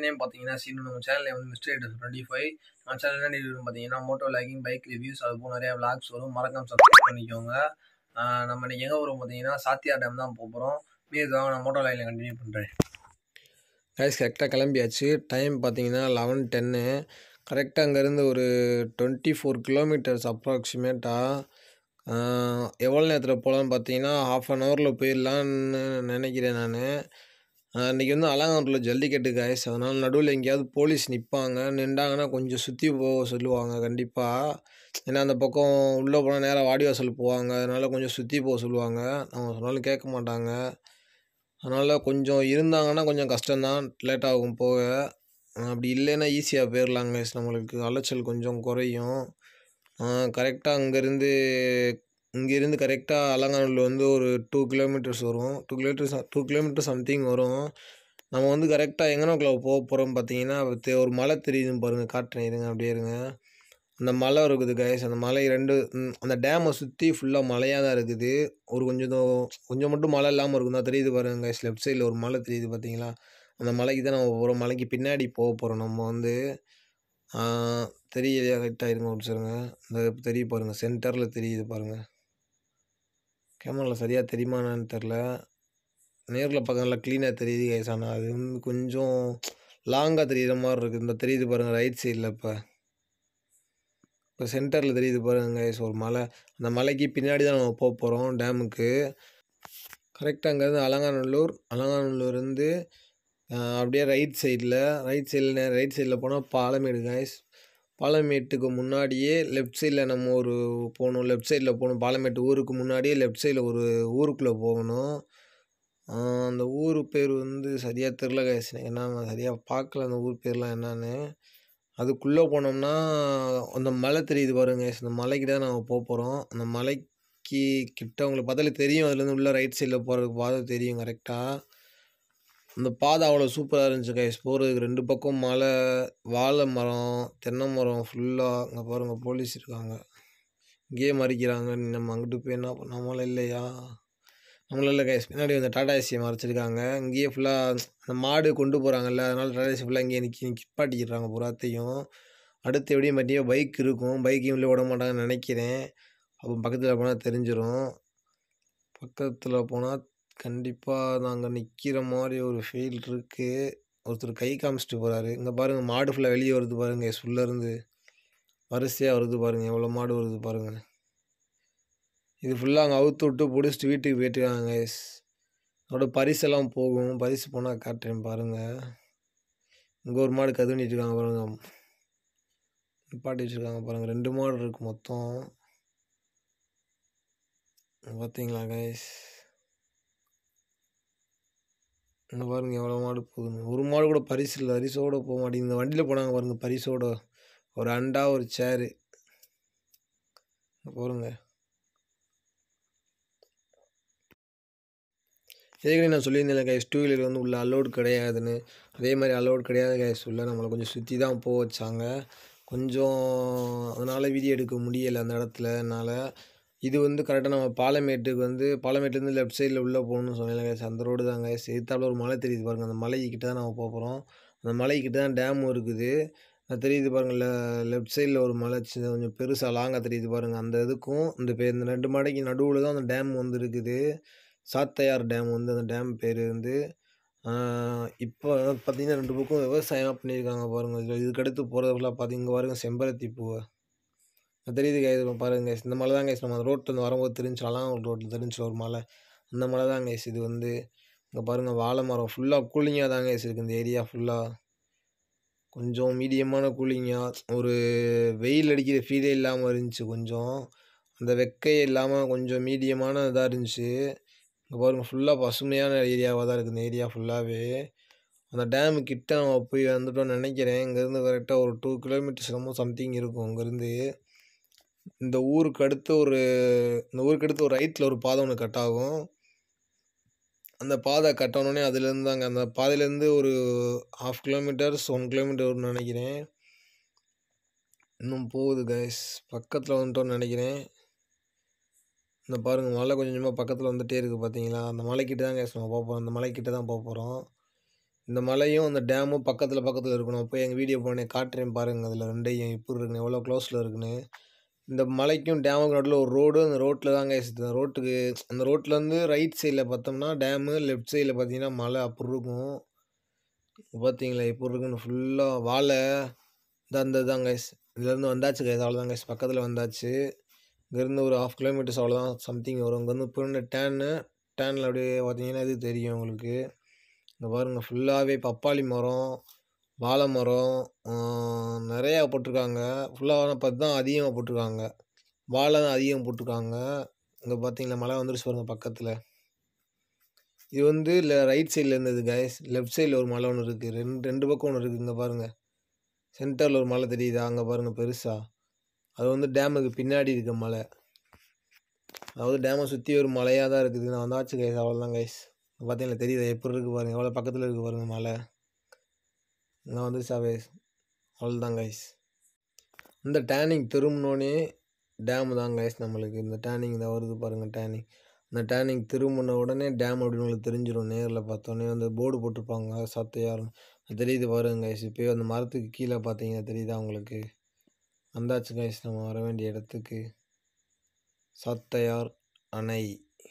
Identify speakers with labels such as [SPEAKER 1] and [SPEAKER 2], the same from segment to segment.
[SPEAKER 1] Name பார்த்தீங்கன்னா சீனு நம்ம சேனலில் வந்து மிஸ்டர் எயிட் டுவெண்ட்டி ஃபைவ் நம்ம சேனல் என்ன ரிவ்யூ பார்த்தீங்கன்னா மோட்டோ லைக்கிங் பைக் ரிவ்யூஸ் அது போல் நிறையா விளாக்ஸ் வரும் மறக்காம சப்ஸ்கிரைப் பண்ணிக்கோங்க ஆஹ் நம்ம இன்னைக்கு எங்கே வரும் பார்த்தீங்கன்னா சாத்தியா டேம் தான் போக போகிறோம் மீது தான் நான் மோட்டோ லைனில் கண்டினியூ பண்ணுறேன் கைஸ் கரெக்டாக கிளம்பியாச்சு டைம் பார்த்தீங்கன்னா லெவன் டென்னு கரெக்டாக அங்கேருந்து ஒரு டுவெண்ட்டி ஃபோர் கிலோமீட்டர்ஸ் அப்ராக்சிமேட்டாக எவ்வளோ நேரத்தில் போகலான்னு பார்த்தீங்கன்னா ஹாஃப் அன் ஹவரில் போயிடலான்னு நினைக்கிறேன் நான் இன்றைக்கி வந்து அலங்காநல்லூரில் ஜல்லிக்கட்டு காய்ஸ் அதனால் நடுவில் எங்கேயாவது போலீஸ் நிற்பாங்க நின்றாங்கன்னா கொஞ்சம் சுற்றி போக சொல்லுவாங்க கண்டிப்பாக ஏன்னா அந்த பக்கம் உள்ளே போனால் நேராக வாடிவாசல் போவாங்க அதனால் கொஞ்சம் சுற்றி போக சொல்லுவாங்க அவங்க சொன்னாலும் கேட்க மாட்டாங்க அதனால் கொஞ்சம் இருந்தாங்கன்னா கொஞ்சம் கஷ்டம்தான் லேட் ஆகும் போக அப்படி இல்லைன்னா ஈஸியாக போயிடலாங்க guys. நம்மளுக்கு அலைச்சல் கொஞ்சம் குறையும் கரெக்டாக அங்கேருந்து இங்கேருந்து கரெக்டாக அலங்காநல்லூர் வந்து ஒரு டூ கிலோமீட்டர்ஸ் வரும் two kilometres two kilometre something வரும் நம்ம வந்து கரெக்டாக எங்கனக்குள்ள போக போகிறோம் பார்த்தீங்கன்னா தெ- ஒரு மலை தெரியுதுன்னு பாருங்கள் காட்டுறேன் இருங்க அப்படியே இருங்க அந்த மலை இருக்குது கைஸ் அந்த மலை ரெண்டு ம், அந்த டேமை சுற்றி ஃபுல்லாக மலையாக தான் இருக்குது ஒரு கொஞ்சம் தூ- கொஞ்சம் மட்டும் மழை இல்லாமல் இருக்கும் தான் தெரியுது பாருங்க கைஸ் லெஃப்ட் சைடில் ஒரு மலை தெரியுது பார்த்தீங்களா அந்த மலைக்கு தான் நம்ம போகிறோம் மலைக்கு பின்னாடி போக போகிறோம் நம்ம வந்து தெரியலையா கரெக்டாக இருங்க ஒரு சொல்லுங்க இந்த தெரிய பாருங்கள் சென்டரில் தெரியுது பாருங்கள் கேமராவில் சரியாக தெரியுமான்னு தெரில நேரில் பக்கத்தில் க்ளீனாக தெரியுது கைஸ் ஆனால் அது வந்து கொஞ்சம் லாங்காக தெரியுற மாதிரி இருக்குது இந்த தெரியுது பாருங்கள் ரைட் சைடில் இப்போ இப்போ சென்டரில் தெரியுது பாருங்க கைஸ் ஒரு மலை அந்த மலைக்கு பின்னாடி தான் நம்ம போக போகிறோம் டேமுக்கு கரெக்டாக அங்கேருந்து அலங்காநல்லூர் அலங்காநல்லூர்லேருந்து அப்படியே ரைட் சைடில் ரைட் சைடில் ரைட் சைடில் போனால் பாலமேடு கைஸ் பாலமேட்டுக்கு முன்னாடியே லெஃப்ட் சைடில் நம்ம ஒரு போகணும் லெஃப்ட் சைடில் போகணும் பாலமேட்டு ஊருக்கு முன்னாடியே லெஃப்ட் சைடில் ஒரு ஊருக்குள்ளே போகணும் ஆஹ் அந்த ஊர் பேர் வந்து சரியாக தெரில கைஸ் ஏன்னா நான் சரியாக பார்க்கல அந்த ஊர் பேர்லாம் என்னன்னு அதுக்குள்ளே போனோம்னா அந்த மலை தெரியுது பாருங்க guys. அந்த மலைக்கு தான் நம்ம போக போகிறோம் அந்த மலைக்கு கிட்ட உங்களுக்கு பார்த்தாலே தெரியும் அதுலேருந்து உள்ள ரைட் சைடில் போகிறதுக்கு பாதை தெரியும் கரெக்டாக அந்த பாதை அவ்வளோ சூப்பராக இருந்துச்சு கைஸ் போகிறதுக்கு ரெண்டு பக்கம் மலை வாழை மரம் தென்னை மரம் ஃபுல்லாக அங்கே பாருங்கள் போலீஸ் இருக்காங்க இங்கேயே மறிக்கிறாங்க நம்ம அங்கிட்டு போய் என்ன பண்ண நம்மளால இல்லையா நம்மளால இல்லை கைஸ் பின்னாடி வந்து டாடா ஏசியை மறைச்சிருக்காங்க இங்கேயே ஃபுல்லாக அந்த மாடு கொண்டு போகிறாங்கல்ல அதனால டாடா ஏசி ஃபுல்லாக இங்கேயே நிற்கி நிற்பாட்டிக்கிறாங்க புறாத்தையும் அடுத்து எப்படியும் பார்த்தீங்கன்னா பைக் இருக்கும் பைக்கையும் உள்ளே விட மாட்டாங்கன்னு நினைக்கிறேன் அப்போ பக்கத்தில் போனால் தெரிஞ்சிடும் பக்கத்தில் போனால் கண்டிப்பாக நாங்கள் நிற்கிற மாதிரி ஒரு ஃபீல் இருக்குது ஒருத்தர் கை காமிச்சிட்டு போகிறாரு இங்கே பாருங்கள் மாடு ஃபுல்லாக வெளியே வருது பாருங்கள் இருந்து வரிசையாக வருது பாருங்கள் எவ்வளோ மாடு வருது பாருங்கள் இது ஃபுல்லாக அங்கே அவுத்து விட்டு பிடிச்சிட்டு வீட்டுக்கு போயிட்டுருக்காங்க கைஸ் அதோட பரிசெல்லாம் போகும் பரிசு போனால் காட்டுறேன் பாருங்கள் இங்கே ஒரு மாடு கதுவணிட்டு இருக்காங்க பாருங்க நிப்பாட்டி வச்சுருக்காங்க பாருங்கள் ரெண்டு மாடு இருக்குது மொத்தம் பார்த்தீங்களா கைஸ் இந்த பாருங்க எவ்வளோ மாடு போகுதுன்னு ஒரு மாடு கூட பரிசு இல்லை பரிசோட போக மாட்டேங்குது இந்த வண்டியில் போனாங்க பாருங்க பரிசோட ஒரு அண்டா ஒரு சேரு பாருங்க ஏற்கனவே நான் சொல்லியிருந்தேன் கைஸ் டூ வீலர் வந்து உள்ள அலோடு கிடையாதுன்னு அதே மாதிரி அலோடு கிடையாது கைஸ் உள்ள நம்மளை கொஞ்சம் சுற்றி தான் போக வச்சாங்க கொஞ்சம் அதனால் வீடியோ எடுக்க முடியலை அந்த இடத்துல என்னால் இது வந்து கரெக்டாக நம்ம பாலமேட்டுக்கு வந்து பாலமேட்லேருந்து லெஃப்ட் சைடில் உள்ளே போகணும்னு சொன்னேன் கைஸ் அந்த ரோடு தான் கைஸ் எதிர்த்தாப்புல ஒரு மலை தெரியுது பாருங்கள் அந்த மலைக்கிட்ட தான் நம்ம போக போகிறோம் அந்த மலைக்கிட்ட தான் டேமும் இருக்குது அது தெரியுது பாருங்கள் லெஃப்ட் சைடில் ஒரு மலை சின்ன கொஞ்சம் பெருசாக லாங்காக தெரியுது பாருங்கள் அந்த இதுக்கும் இந்த பே இந்த ரெண்டு மலைக்கு நடுவில் தான் அந்த டேம் வந்து இருக்குது சாத்தையார் டேம் வந்து அந்த டேம் பேர் வந்து இப்போ பார்த்தீங்கன்னா ரெண்டு பக்கம் விவசாயமாக பண்ணியிருக்காங்க பாருங்கள் இதில் இதுக்கடுத்து போகிறது ஃபுல்லாக பார்த்தீங்க இங்கே பாருங்கள் செம்பருத்தி பூவை அது தெரியுது கைஸ் பாருங்க guys. இந்த மலை தான் கைஸ் நம்ம ரோட்டில் வந்து வரும்போது தெரிஞ்சு அலாங்கல் ரோட்டில் தெரிஞ்சு ஒரு மலை அந்த மலை தான் கைஸ் இது வந்து இங்கே பாருங்கள் வாழை மரம் ஃபுல்லாக கூலிங்காக தான் கைஸ் இருக்குது இந்த ஏரியா ஃபுல்லாக கொஞ்சம் மீடியமான கூலிங்காக ஒரு வெயில் அடிக்கிற ஃபீலே இல்லாமல் இருந்துச்சு கொஞ்சம் அந்த வெக்கையே இல்லாமல் கொஞ்சம் மீடியமான இதாக இருந்துச்சு இங்கே பாருங்கள் ஃபுல்லாக பசுமையான ஏரியாவாக தான் இருக்குது இந்த ஏரியா ஃபுல்லாகவே அந்த டேமு கிட்ட நம்ம போய் வந்துட்டோம்னு நினைக்கிறேன் இங்கேருந்து கரெக்டாக ஒரு டூ கிலோமீட்டர்ஸ் என்னமோ சம்திங் இருக்கும் இங்கேருந்து இந்த ஊருக்கு அடுத்து ஒரு இந்த ஊருக்கு அடுத்து ஒரு ரைட்டில் ஒரு பாதை ஒன்று கட் ஆகும் அந்த பாதை கட் ஆனோடனே அதுலேருந்து அங்கே அந்த பாதையிலேருந்து ஒரு ஹாஃப் கிலோமீட்டர்ஸ் ஒன் கிலோமீட்டர் வரும்னு நினைக்கிறேன் இன்னும் போகுது கைஸ் பக்கத்தில் வந்துட்டோம்னு நினைக்கிறேன் இந்த பாருங்கள் மலை கொஞ்சம் கொஞ்சமாக பக்கத்தில் வந்துகிட்டே இருக்குது பார்த்தீங்களா அந்த மலைக்கிட்ட தான் கைஸ் நம்ம போக போகிறோம் அந்த மலைக்கிட்ட தான் போக போகிறோம் இந்த மலையும் அந்த டேமும் பக்கத்தில் பக்கத்தில் இருக்கணும் போய் எங்கள் வீடியோ போனே காட்டுறேன் பாருங்கள் அதில் ரெண்டையும் எப்படி இருக்குன்னு எவ்வளோ க்ளோஸில் இருக்குன்னு இந்த மலைக்கும் டேமுக்கும் நடுவில் ஒரு ரோடு அந்த ரோட்டில் தாங்க இந்த ரோட்டுக்கு அந்த ரோட்லேருந்து ரைட் சைடில் பார்த்தோம்னா டேமு லெஃப்ட் சைடில் பார்த்தீங்கன்னா மலை அப்படி இருக்கும் பார்த்தீங்களா எப்படி இருக்குன்னு ஃபுல்லாக வாழை இந்த அந்த தாங்க இதுலேருந்து வந்தாச்சு கைஸ் அவ்வளோதான் கைஸ் பக்கத்தில் வந்தாச்சு இங்கேருந்து ஒரு ஹாஃப் கிலோமீட்டர்ஸ் அவ்வளோதான் சம்திங் வரும் இங்கேருந்து இப்போ டேனு டேனில் அப்படியே பார்த்தீங்கன்னா இது தெரியும் உங்களுக்கு இந்த பாருங்கள் ஃபுல்லாகவே பப்பாளி மரம் வாழை மரம் நிறையா போட்டிருக்காங்க ஃபுல்லாக பார்த்து தான் அதிகமாக போட்டிருக்காங்க வாழை தான் அதிகம் போட்டிருக்காங்க இங்கே பார்த்தீங்களா மழை வந்துருச்சு பாருங்க பக்கத்தில் இது வந்து இல்லை ரைட் சைடில் இருந்தது கைஸ் லெஃப்ட் சைடில் ஒரு மலை ஒன்று இருக்குது ரெண்டு ரெண்டு பக்கம் ஒன்று இருக்குது இங்கே பாருங்கள் சென்டரில் ஒரு மலை தெரியுதா அங்கே பாருங்கள் பெருசாக அது வந்து டேமுக்கு பின்னாடி இருக்க மலை அதாவது டேமை சுற்றி ஒரு மலையாக தான் இருக்குது நான் வந்தாச்சு கைஸ் அவ்வளோதான் கைஸ் பார்த்தீங்களா தெரியுதா எப்படி இருக்குது பாருங்கள் எவ்வளோ பக்கத்தில் இருக்குது பாருங்கள் மலை நான் வந்து சவேஸ் அவ்வளோதான் கைஸ் இந்த டேனிங் திரும்பினோடனே டேம் தான் கைஸ் நம்மளுக்கு இந்த டேனிங் தான் வருது பாருங்கள் டேனிங் இந்த டேனிங் திரும்பின உடனே டேம் அப்படின்னு உங்களுக்கு தெரிஞ்சிடும் நேரில் பார்த்தோன்னே அந்த போர்டு போட்டிருப்பாங்க சத்தையார்னு தெரியுது பாருங்க கைஸ் இப்போ அந்த மரத்துக்கு கீழே பார்த்தீங்கன்னா தெரியுதா உங்களுக்கு வந்தாச்சு கைஸ் நம்ம வர வேண்டிய இடத்துக்கு சாத்தையார் அணை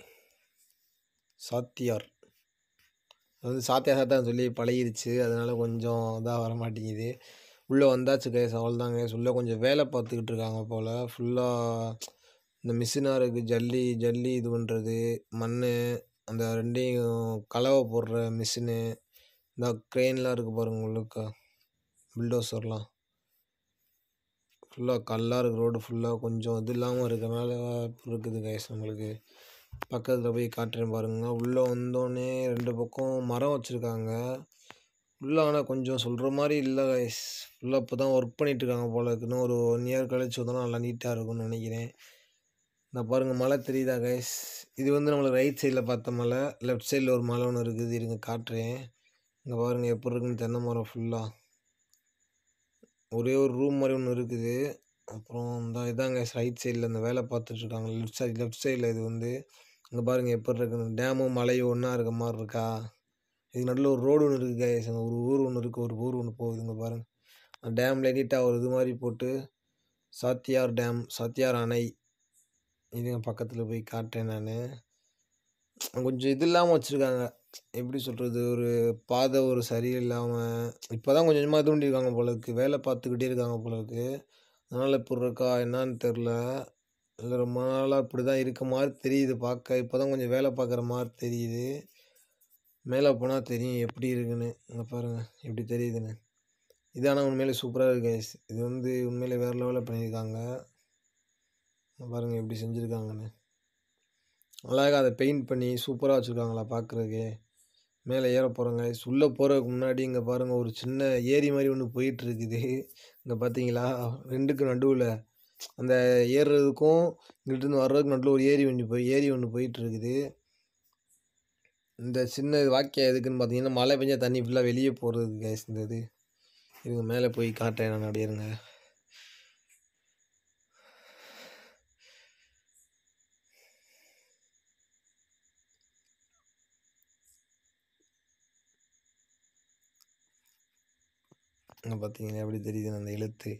[SPEAKER 1] சாத்தியார் அது வந்து சாத்தியா சாத்தான்னு சொல்லி பழகிருச்சு அதனால கொஞ்சம் இதாக வர மாட்டேங்குது உள்ளே வந்தாச்சு கைஸ் அவ்வளோதான் கைஸ் உள்ளே கொஞ்சம் வேலை பார்த்துக்கிட்டு இருக்காங்க போல் ஃபுல்லாக இந்த மிஷினாக இருக்குது ஜல்லி ஜல்லி இது பண்ணுறது மண் அந்த ரெண்டையும் கலவை போடுற மிஷினு இந்த க்ரெயின்லாம் இருக்குது பாருங்க உள்ளுக்க புல்டோசர்லாம் ஃபுல்லாக கல்லாக இருக்குது ரோடு ஃபுல்லாக கொஞ்சம் இது இல்லாமல் இருக்கிறனால இருக்குது கைஸ் நம்மளுக்கு பக்கத்தில் போய் காட்டுறேன் பாருங்க உள்ளே வந்தோடனே ரெண்டு பக்கம் மரம் வச்சுருக்காங்க உள்ளே ஆனால் கொஞ்சம் சொல்கிற மாதிரி இல்லை கைஸ் ஃபுல்லாக இப்போ தான் ஒர்க் பண்ணிகிட்ருக்காங்க போல் இருக்கு இன்னும் ஒரு ஒன் இயர் கழிச்சு வந்தோன்னா நல்லா நீட்டாக இருக்கும்னு நினைக்கிறேன் நான் பாருங்கள் மலை தெரியுதா கைஸ் இது வந்து நம்மளுக்கு ரைட் சைடில் பார்த்த மலை லெஃப்ட் சைடில் ஒரு மலை ஒன்று இருக்குது இருங்க காட்டுறேன் இங்கே பாருங்கள் எப்படி இருக்குன்னு தென்னை மரம் ஃபுல்லாக ஒரே ஒரு ரூம் மாதிரி ஒன்று இருக்குது அப்புறம் இந்த இதாங்க ரைட் சைடில் இந்த வேலை பார்த்துட்ருக்காங்க லெஃப்ட் சைடு லெஃப்ட் சைடில் இது வந்து இங்கே பாருங்கள் எப்படி இருக்குன்னு டேமும் மலையும் ஒன்றா இருக்க மாதிரி இருக்கா இதுக்கு நடுவில் ஒரு ரோடு ஒன்று இருக்குது கைஸ் அங்கே ஒரு ஊர் ஒன்று இருக்குது ஒரு ஊர் ஒன்று போகுது இங்கே பாருங்கள் அந்த டேமில் நீட்டாக ஒரு இது மாதிரி போட்டு சாத்தியார் டேம் சாத்தியார் அணை இதுங்க பக்கத்தில் போய் காட்டுறேன் நான் கொஞ்சம் இது இல்லாமல் வச்சுருக்காங்க எப்படி சொல்கிறது ஒரு பாதை ஒரு சரியில்லாமல் இப்போ தான் கொஞ்சம் கொஞ்சமாக இது பண்ணியிருக்காங்க போல இருக்குது வேலை பார்த்துக்கிட்டே இருக்காங்க போல இருக்குது அதனால் இப்படி இருக்கா என்னான்னு தெரில இல்லை ரொம்ப நாளாக இப்படி தான் இருக்க மாதிரி தெரியுது பார்க்க இப்போ தான் கொஞ்சம் வேலை பார்க்குற மாதிரி தெரியுது மேலே போனால் தெரியும் எப்படி இருக்குன்னு இங்கே பாருங்கள் எப்படி தெரியுதுன்னு இது ஆனால் உண்மையிலே சூப்பராக இருக்குது கைஸ் இது வந்து உண்மையிலே வேறு லெவலில் பண்ணியிருக்காங்க இங்க பாருங்கள் எப்படி செஞ்சுருக்காங்கன்னு அழகாக அதை பெயிண்ட் பண்ணி சூப்பராக வச்சுருக்காங்களா பார்க்குறதுக்கு மேலே ஏற போகிறோங்க உள்ளே போகிறதுக்கு முன்னாடி இங்கே பாருங்கள் ஒரு சின்ன ஏரி மாதிரி ஒன்று போயிட்டுருக்குது இங்கே பார்த்தீங்களா ரெண்டுக்கும் நடுவில் அந்த ஏறுறதுக்கும் இங்கிட்டிருந்து வர்றதுக்கு நடுவில் ஒரு ஏரி ஒன்று போய் ஏரி ஒன்று போயிட்டுருக்குது இந்த சின்ன வாக்கியம் எதுக்குன்னு பார்த்தீங்கன்னா மழை பெஞ்சா தண்ணி ஃபுல்லாக வெளியே போகிறதுக்கு கேஸ் இந்த இது இவங்க மேலே போய் காட்டுறேன் நான் அப்படியே இருங்க இங்கே பார்த்தீங்கன்னா எப்படி தெரியுது அந்த எழுத்து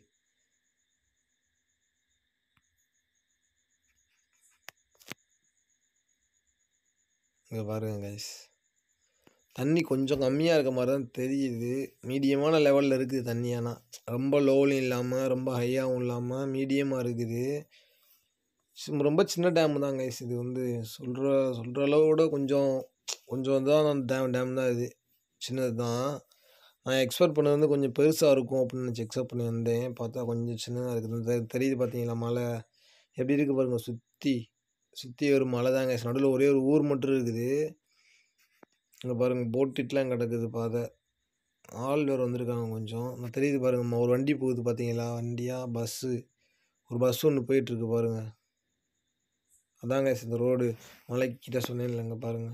[SPEAKER 1] இங்கே பாருங்க கைஸ் தண்ணி கொஞ்சம் கம்மியாக இருக்க மாதிரி தான் தெரியுது மீடியமான லெவலில் இருக்குது தண்ணி ஆனால் ரொம்ப லோவும் இல்லாமல் ரொம்ப ஹையாகவும் இல்லாமல் மீடியமாக இருக்குது சி- ரொம்ப சின்ன டேம் தான் கைஸ் இது வந்து சொல்கிற சொல்கிற அளவோட கொஞ்சம் கொஞ்சம் தான் அந்த டேம் டேம் தான் இது சின்னது தான் நான் எக்ஸ்பெக்ட் பண்ணது வந்து கொஞ்சம் பெருசாக இருக்கும் அப்படின்னு நினச்சி எக்ஸ்பெக்ட் பண்ணி வந்தேன் பார்த்தா கொஞ்சம் சின்னதாக இருக்குது இந்த தெரியுது பார்த்தீங்களா மலை எப்படி இருக்குது பாருங்க சுற்றி சுற்றி ஒரு மலை தாங்க நடுவில் ஒரே ஒரு ஊர் மட்டும் இருக்குது இங்கே பாருங்கள் போட்டிட்லாம் கிடக்குது பாதை ஆள் வேறு வந்திருக்காங்க கொஞ்சம் நான் தெரியுது பாருங்க ஒரு வண்டி போகுது பார்த்தீங்களா வண்டியா பஸ்ஸு ஒரு பஸ் ஒன்று போயிட்டுருக்கு பாருங்கள் அதாங்க இந்த ரோடு மலைக்கிட்ட சொன்னேன் இல்லைங்க பாருங்கள்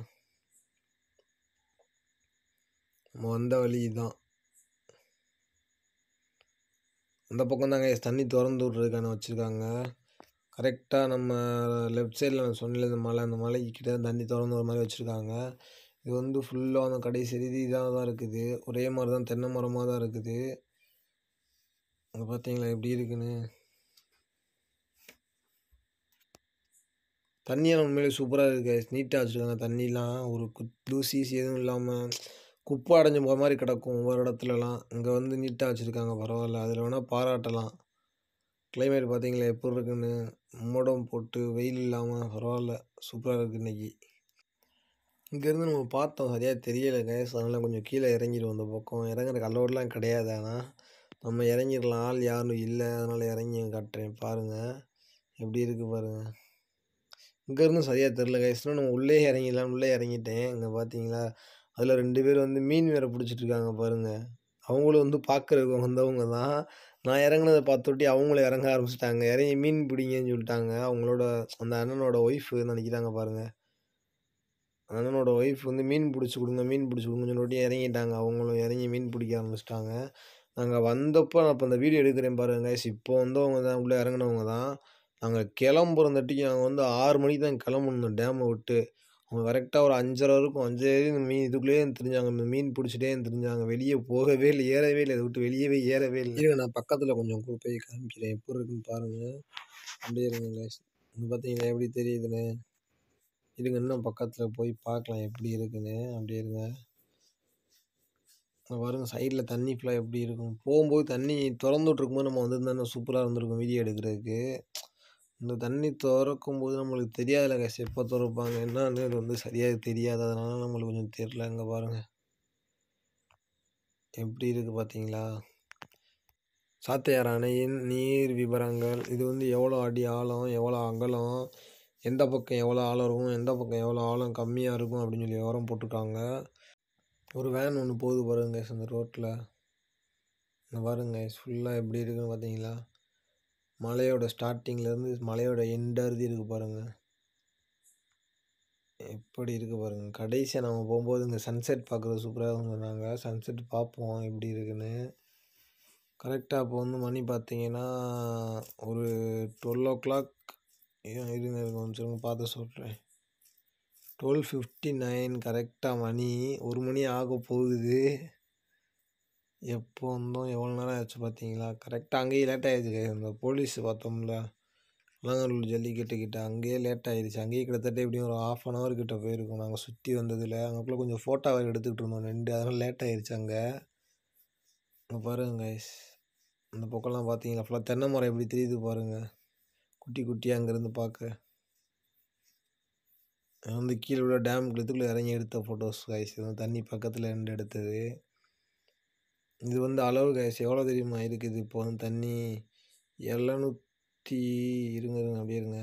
[SPEAKER 1] நம்ம வந்த வழி தான் அந்த பக்கம் தாங்க தண்ணி திறந்து விட்றதுக்கான வச்சுருக்காங்க கரெக்டாக நம்ம லெஃப்ட் சைடில் நான் சொன்னேன் இந்த மலை அந்த மலைக்கு கிட்ட தண்ணி திறந்து ஒரு மாதிரி வச்சுருக்காங்க இது வந்து ஃபுல்லாக அந்த கடைசி இறுதி இதாக தான் இருக்குது ஒரே மாதிரி தான் தென்னை மரமாக தான் இருக்குது அங்கே பார்த்தீங்களா எப்படி இருக்குன்னு தண்ணியெல்லாம் உண்மையிலே சூப்பராக இருக்குது நீட்டாக வச்சுருக்காங்க தண்ணிலாம் ஒரு கு தூசி எதுவும் இல்லாமல் குப்பை அடைஞ்ச போகிற மாதிரி கிடக்கும் ஒவ்வொரு இடத்துலலாம் இங்கே வந்து நீட்டாக வச்சுருக்காங்க பரவாயில்ல அதில் வேணால் பாராட்டலாம் கிளைமேட் பார்த்தீங்களா எப்படி இருக்குன்னு மூடம் போட்டு வெயில் இல்லாமல் பரவாயில்ல சூப்பராக இருக்குது இன்றைக்கி இங்கேருந்து நம்ம பார்த்தோம் சரியாக தெரியலை கேஸ் அதனால் கொஞ்சம் கீழே இறங்கிடுவோம் அந்த பக்கம் இறங்குறதுக்கு அல்லோடெலாம் கிடையாது ஆனால் நம்ம இறங்கிடலாம் ஆள் யாரும் இல்லை அதனால் இறங்கி காட்டுறேன் பாருங்கள் எப்படி இருக்குது பாருங்கள் இங்கேருந்து சரியாக தெரில கைஸ்னால் நம்ம உள்ளே இறங்கிடலாம் உள்ளே இறங்கிட்டேன் இங்கே பார்த்தீங்களா அதில் ரெண்டு பேர் வந்து மீன் வேறு பிடிச்சிட்டு இருக்காங்க பாருங்கள் அவங்களும் வந்து பார்க்குறதுக்கு வந்தவங்க தான் நான் இறங்குனதை பார்த்தொட்டி அவங்களும் இறங்க ஆரம்பிச்சிட்டாங்க இறங்கி மீன் பிடிங்கன்னு சொல்லிட்டாங்க அவங்களோட அந்த அண்ணனோட ஒய்ஃபு நினைக்கிறாங்க பாருங்கள் அண்ணனோட ஒய்ஃப் வந்து மீன் பிடிச்சி கொடுங்க மீன் பிடிச்சி கொடுங்கன்னு சொல்லிட்டு இறங்கிட்டாங்க அவங்களும் இறங்கி மீன் பிடிக்க ஆரம்பிச்சிட்டாங்க நாங்கள் வந்தப்போ நான் இப்போ அந்த வீடியோ எடுக்கிறேன் பாருங்க guys. இப்போ வந்தவங்க தான் உள்ளே இறங்குனவங்க தான் நாங்கள் கிளம்புறந்தட்டிக்கு நாங்கள் வந்து ஆறு மணிக்கு தான் கிளம்பணும் டேமை விட்டு அவங்க கரெக்டாக ஒரு அஞ்சரை இருக்கும் அஞ்சரை இந்த மீன் இதுக்குள்ளேயே தெரிஞ்சாங்க இந்த மீன் பிடிச்சிட்டே தெரிஞ்சாங்க வெளியே போகவே இல்லை ஏறவே இல்லை இதை விட்டு வெளியவே ஏறவே இல்லை இருங்க நான் பக்கத்தில் கொஞ்சம் கூ- போய் காமிக்கிறேன் எப்படி இருக்குன்னு பாருங்கள் அப்படியே இருங்க guys. இங்க பார்த்தீங்களா எப்படி தெரியுதுன்னு இருங்க இன்னும் பக்கத்தில் போய் பார்க்கலாம் எப்படி இருக்குன்னு அப்படியே இருங்க அங்க பாருங்க சைடில் தண்ணி ஃபுல்லாக எப்படி இருக்கும் போகும்போது தண்ணி திறந்து விட்ருக்கும்போது நம்ம வந்திருந்தா சூப்பராக இருந்திருக்கும் வீடியோ எடுக்கிறதுக்கு இந்த தண்ணி திறக்கும் போது நம்மளுக்கு தெரியாதுல கேஸ் எப்போ திறப்பாங்க என்னன்னு இது வந்து சரியாக தெரியாது அதனால நம்மளுக்கு கொஞ்சம் தெரில அங்கே பாருங்கள் எப்படி இருக்குது பார்த்தீங்களா சாத்தையார் அணையின் நீர் விவரங்கள் இது வந்து எவ்வளோ அடி ஆழம் எவ்வளோ அகலம் எந்த பக்கம் எவ்வளோ ஆழம் இருக்கும் எந்த பக்கம் எவ்வளோ ஆழம் கம்மியாக இருக்கும் அப்படின்னு சொல்லி விவரம் போட்டிருக்காங்க ஒரு வேன் ஒன்று போகுது பாருங்க guys அந்த ரோட்டில் இந்த பாருங்க ஃபுல்லாக எப்படி இருக்குன்னு பார்த்தீங்களா மலையோட ஸ்டார்டிங்லேருந்து மலையோட எண்டறுதி இருக்குது பாருங்க எப்படி இருக்குது பாருங்க கடைசியாக நம்ம போகும்போது இங்கே சன்செட் பார்க்குறது சூப்பராக சொன்னாங்க சன்செட் பார்ப்போம் எப்படி இருக்குன்னு கரெக்டாக இப்போ வந்து மணி பார்த்தீங்கன்னா ஒரு டுவெல் ஓ கிளாக் இருங்க இருங்க கொஞ்சம் இருங்க பார்த்து சொல்கிறேன் டுவெல் ஃபிஃப்டி நைன் கரெக்டாக மணி ஒரு மணி ஆக போகுது எப்போ வந்தோம் எவ்வளோ நேரம் ஆச்சு பார்த்தீங்களா கரெக்டாக அங்கேயே லேட் ஆகிடுச்சு இந்த போலீஸ் பார்த்தோம்ல அலங்கநல்லூர் ஜல்லிக்கட்டு கிட்ட அங்கேயே லேட் ஆகிடுச்சு அங்கேயே கிட்டத்தட்ட எப்படியும் ஒரு ஆஃப் அன் ஹவர் கிட்ட போயிருக்கோம் நாங்கள் சுற்றி வந்ததில் அங்கேக்குள்ளே கொஞ்சம் ஃபோட்டோ வேறு எடுத்துக்கிட்டு இருந்தோம் ரெண்டு அதனால் லேட் ஆகிடுச்சு அங்கே அங்கே பாருங்க கைஸ் அந்த பக்கம்லாம் பார்த்தீங்களா ஃபுல்லாக தென்னை மரம் எப்படி தெரியுது பாருங்க குட்டி குட்டியாக அங்கேருந்து பார்க்க நான் வந்து கீழே உள்ள டேம் இதுக்குள்ளே இறங்கி எடுத்த ஃபோட்டோஸ் கைஸ் இது வந்து தண்ணி பக்கத்தில் இருந்து எடுத்தது இது வந்து அளவு கைஸ் எவ்வளோ தெரியுமா இருக்குது இப்போ வந்து தண்ணி எழுநூற்றி இருங்க இருங்க அப்படியே இருங்க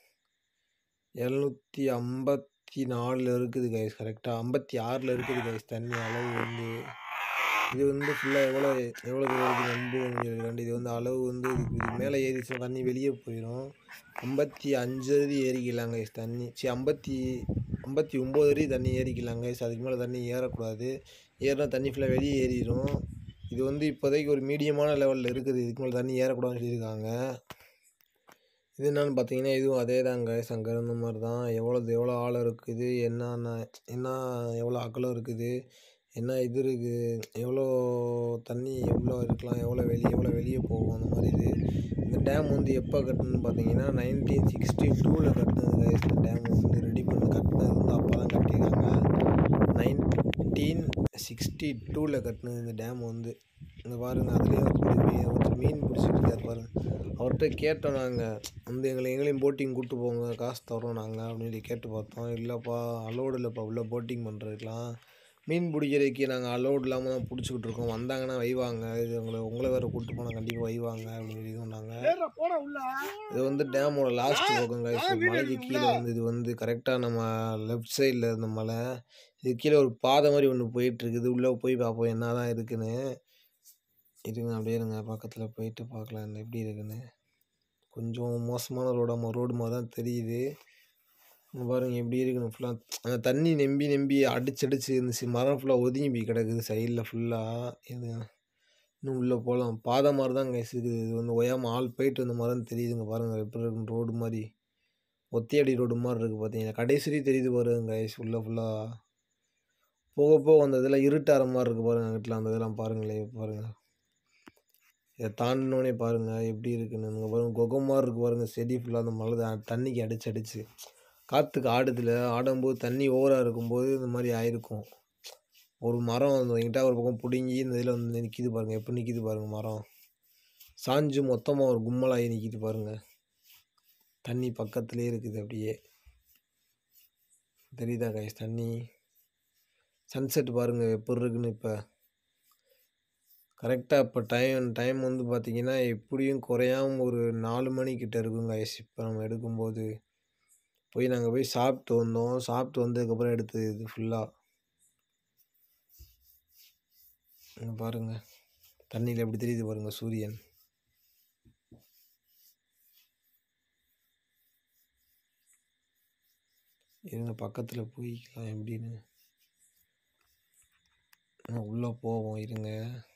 [SPEAKER 1] எழுநூற்றி ஐம்பத்தி நாலில் இருக்குது கைஸ் கரெக்டாக ஐம்பத்தி ஆறில் இருக்குது கைஸ் தண்ணி அளவு வந்து இது வந்து ஃபுல்லாக எவ்வளோ எவ்வளோ தூரம் இருக்குது நம்ப ரெண்டு இது வந்து அளவு வந்து இதுக்கு இது மேலே ஏறிச்சுன்னா தண்ணி வெளியே போயிடும் ஐம்பத்தி அஞ்சு அடி ஏறிக்கலாங்க guys தண்ணி சரி ஐம்பத்தி ஐம்பத்தி ஒம்பது அடி தண்ணி ஏறிக்கலாங்க guys அதுக்கு மேலே தண்ணி ஏறக்கூடாது ஏறினா தண்ணி ஃபுல்லாக வெளியே ஏறிடும் இது வந்து இப்போதைக்கு ஒரு மீடியமான லெவலில் இருக்குது இதுக்கு மேலே தண்ணி ஏறக்கூடாதுன்னு சொல்லியிருக்காங்க இது என்னன்னு பார்த்தீங்கன்னா இதுவும் அதே தாங்க அங்கே இருந்த மாதிரி தான் எவ்வளோ எவ்வளோ ஆழம் இருக்குது என்னென்ன என்ன எவ்வளோ அகலம் இருக்குது என்ன இது இருக்குது எவ்வளோ தண்ணி எவ்வளோ இருக்கலாம் எவ்வளோ வெளியே எவ்வளோ வெளியே போகும் அந்த மாதிரி இது இந்த டேம் வந்து எப்போ கட்டணும்னு பார்த்தீங்கன்னா நைன்டீன் சிக்ஸ்டி டூவில் கட்டினது guys. இந்த டேம் வந்து ரெடி பண்ணி கட்டினது வந்து அப்போ தான் கட்டியிருக்காங்க நைன்டீன் சிக்ஸ்டி டூவில் கட்டினது இந்த டேம் வந்து இங்கே பாருங்கள் அதுலேயே ஒருத்தர் மீன் ஒருத்தர் மீன் பிடிச்சிட்டு இருக்கார் பாருங்க அவர்கிட்ட கேட்டோம் நாங்கள் வந்து எங்களை எங்களையும் போட்டிங் கூப்பிட்டு போங்க காசு தரோம் நாங்கள் அப்படின்னு சொல்லி கேட்டு பார்த்தோம் இல்லைப்பா அலோடு இல்லைப்பா உள்ள போட்டிங் பண்ணுறதுக்கெலாம் மீன் பிடிக்கிறதுக்கு நாங்கள் அலோடு இல்லாமல் தான் பிடிச்சிக்கிட்டு இருக்கோம் வந்தாங்கன்னா வைவாங்க இது உங்களை உங்களை வேறு கூப்பிட்டு போனால் கண்டிப்பாக வைவாங்க அப்படின்னு சொல்லி சொன்னாங்க இது வந்து டேமோட லாஸ்ட் பக்கம் guys. ஒரு மலைக்கு கீழே வந்து இது வந்து கரெக்டாக நம்ம லெஃப்ட் சைடில் இருந்த மலை இது கீழே ஒரு பாதை மாதிரி ஒன்று போயிட்டு இருக்குது உள்ளே போய் பார்ப்போம் என்ன தான் இருக்குன்னு இருங்க அப்படியே இருங்க பக்கத்தில் போயிட்டு பார்க்கலாம் என்ன எப்படி இருக்குன்னு கொஞ்சம் மோசமான ரோடாம ரோடு மாதிரி தான் தெரியுது இங்க பாருங்க எப்படி இருக்குன்னு ஃபுல்லாக அந்த தண்ணி நம்பி நம்பி அடிச்சு அடிச்சு இந்த சி- மரம் ஃபுல்லாக ஒதுங்கி போய் கிடக்குது சைடில் ஃபுல்லாக இது இன்னும் உள்ளே போகலாம் பாதை மாதிரி தான் கைஸ் இருக்குது இது வந்து ஒயாமல் ஆள் போயிட்டு வந்த மாதிரி தான் தெரியுதுங்க பாருங்கள் எப்படி இருக்குன்னு ரோடு மாதிரி ஒத்தையடி ரோடு மாதிரி இருக்குது பார்த்தீங்கன்னா கடைசி தெரியுது பாருங்க கைஸ் உள்ள ஃபுல்லாக போக போக அந்த இதெல்லாம் இருட்டாகிற மாதிரி இருக்குது பாருங்கள் அங்கிட்டலாம் அந்த இதெல்லாம் பாருங்களேன் பாருங்கள் இதை தாண்டினோடனே பாருங்கள் எப்படி இருக்குன்னு இங்கே பாருங்கள் குகை மாதிரி இருக்குது பாருங்கள் செடி ஃபுல்லாக அந்த மழை த- தண்ணிக்கு அடிச்சு அடிச்சு காற்றுக்கு ஆடுதுல ஆடும்போது தண்ணி ஓவராக இருக்கும்போது இந்த மாதிரி ஆயிருக்கும் ஒரு மரம் வந்து எங்கிட்ட ஒரு பக்கம் பிடுங்கி இந்த இதில் வந்து நிற்கிது பாருங்கள் எப்படி நிற்கிது பாருங்கள் மரம் சாஞ்சு மொத்தமாக ஒரு கும்மலாகி நிற்கிது பாருங்கள் தண்ணி பக்கத்துலேயே இருக்குது அப்படியே தெரியுதா கைஸ் தண்ணி சன்செட் பாருங்கள் எப்படி இருக்குன்னு இப்போ கரெக்டாக இப்போ டைம் டைம் வந்து பார்த்தீங்கன்னா எப்படியும் குறையாம ஒரு நாலு மணிக்கிட்ட இருக்கும் கைஸ் இப்போ நம்ம எடுக்கும்போது போய் நாங்கள் போய் சாப்பிட்டு வந்தோம் சாப்பிட்டு வந்ததுக்கப்புறம் எடுத்தது இது ஃபுல்லாக இங்கே பாருங்கள் தண்ணியில் எப்படி தெரியுது பாருங்கள் சூரியன் இருங்க பக்கத்தில் போய்க்கலாம் எப்படின்னு உள்ளே போவோம் இருங்க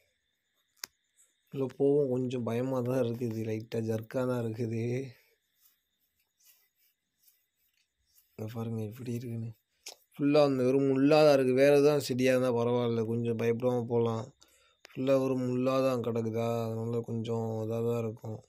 [SPEAKER 1] உள்ளே போவோம் கொஞ்சம் பயமாக தான் இருக்குது லைட்டாக ஜர்க்காக தான் இருக்குது இங்கே பாருங்க எப்படி இருக்குன்னு ஃபுல்லாக அந்த வெறும் முள்ளாக தான் இருக்குது வேறு எதாவது செடியாக இருந்தால் பரவாயில்ல கொஞ்சம் பயப்படாமல் போகலாம் ஃபுல்லாக ஒரு முள்ளாக தான் கிடக்குதா அதனால கொஞ்சம் இதாக தான் இருக்கும்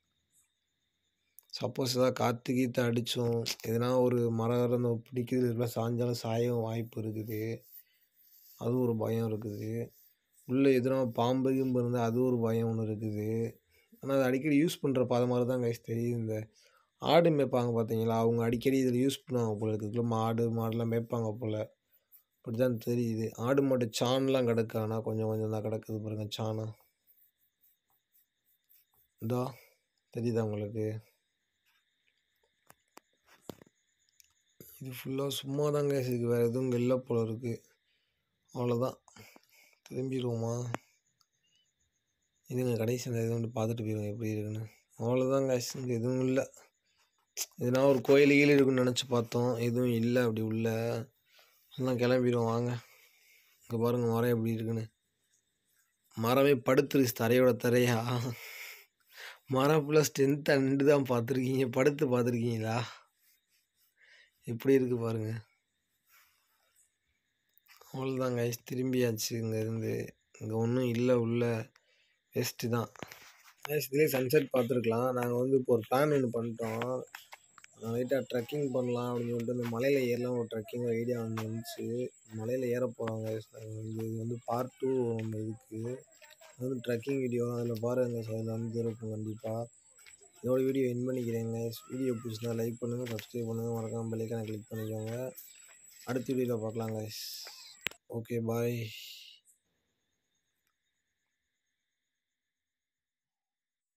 [SPEAKER 1] சப்போஸ் ஏதாவது காற்று கீற்று அடித்தோம் எதனா ஒரு மரம் இருந்து பிடிக்குது இதெல்லாம் சாஞ்சாலும் சாயவும் வாய்ப்பு இருக்குது அது ஒரு பயம் இருக்குது உள்ளே எதுனா பாம்பு கீம்பு இருந்தால் அது ஒரு பயம் ஒன்று இருக்குது ஆனால் அது அடிக்கடி யூஸ் பண்ணுற பாதை மாதிரி தான் கைஸ் தெரியுது இந்த ஆடு மேய்ப்பாங்க பார்த்தீங்களா அவங்க அடிக்கடி இதில் யூஸ் பண்ணுவாங்க போல இருக்குது இதுக்குள்ள மாடு மாடுலாம் மேய்ப்பாங்க போல் அப்படி தான் தெரியுது ஆடு மாடு சாணலாம் கிடக்கு ஆனால் கொஞ்சம் கொஞ்சம் தான் கிடக்குது பாருங்க சாணம் இதோ தெரியுதா உங்களுக்கு இது ஃபுல்லாக சும்மா தாங்க இருக்குது வேறு எதுவும் இல்லை போல இருக்குது அவ்வளோதான் திரும்பிடுவோமா இதுங்க கடைசி அந்த இது வந்து பார்த்துட்டு போயிடுவோம் எப்படி இருக்குன்னு அவ்வளோதான் guys இங்கே எதுவும் இல்லை எதுனா ஒரு கோயில் கீழே இருக்குன்னு நினச்சி பார்த்தோம் எதுவும் இல்லை அப்படி உள்ள எல்லாம் கிளம்பிடுவோம் வாங்க இங்கே பாருங்கள் மரம் எப்படி இருக்குன்னு மரமே படுத்துருச்சு தரையோட தரையா மரம் ஃபுல்லாக ஸ்ட்ரென்த் அண்டு தான் பார்த்துருக்கீங்க படுத்து பார்த்துருக்கீங்களா எப்படி இருக்கு பாருங்க அவ்வளோதான் கைஸ் திரும்பியாச்சு இங்கேருந்து இங்கே ஒன்றும் இல்லை உள்ள வேஸ்ட்டு தான் கைஸ் இதுலேயே சன்செட் பார்த்துருக்கலாம் நாங்கள் வந்து இப்போ ஒரு பிளான் ஒன்று பண்ணிட்டோம் லைட்டாக ட்ரெக்கிங் பண்ணலாம் அப்படின்னு சொல்லிட்டு இந்த மலையில் ஏறலாம் ஒரு ட்ரெக்கிங் ஐடியா ஒன்று வந்துச்சு மலையில் ஏற போகிறாங்க நாங்கள் வந்து இது வந்து பார்ட் டூ ஒன்று இருக்குது அது வந்து ட்ரெக்கிங் வீடியோ அதில் பாருங்கள் சார் அதில் வந்து இருக்கும் கண்டிப்பாக இதோட வீடியோ என் பண்ணிக்கிறேங்க வீடியோ பிடிச்சிருந்தா லைக் பண்ணுங்கள் சப்ஸ்கிரைப் பண்ணுங்கள் மறக்காமல் பெல்லைக்கான கிளிக் பண்ணிக்கோங்க அடுத்த வீடியோவில் பார்க்கலாம் கைஸ் ஓகே பாய்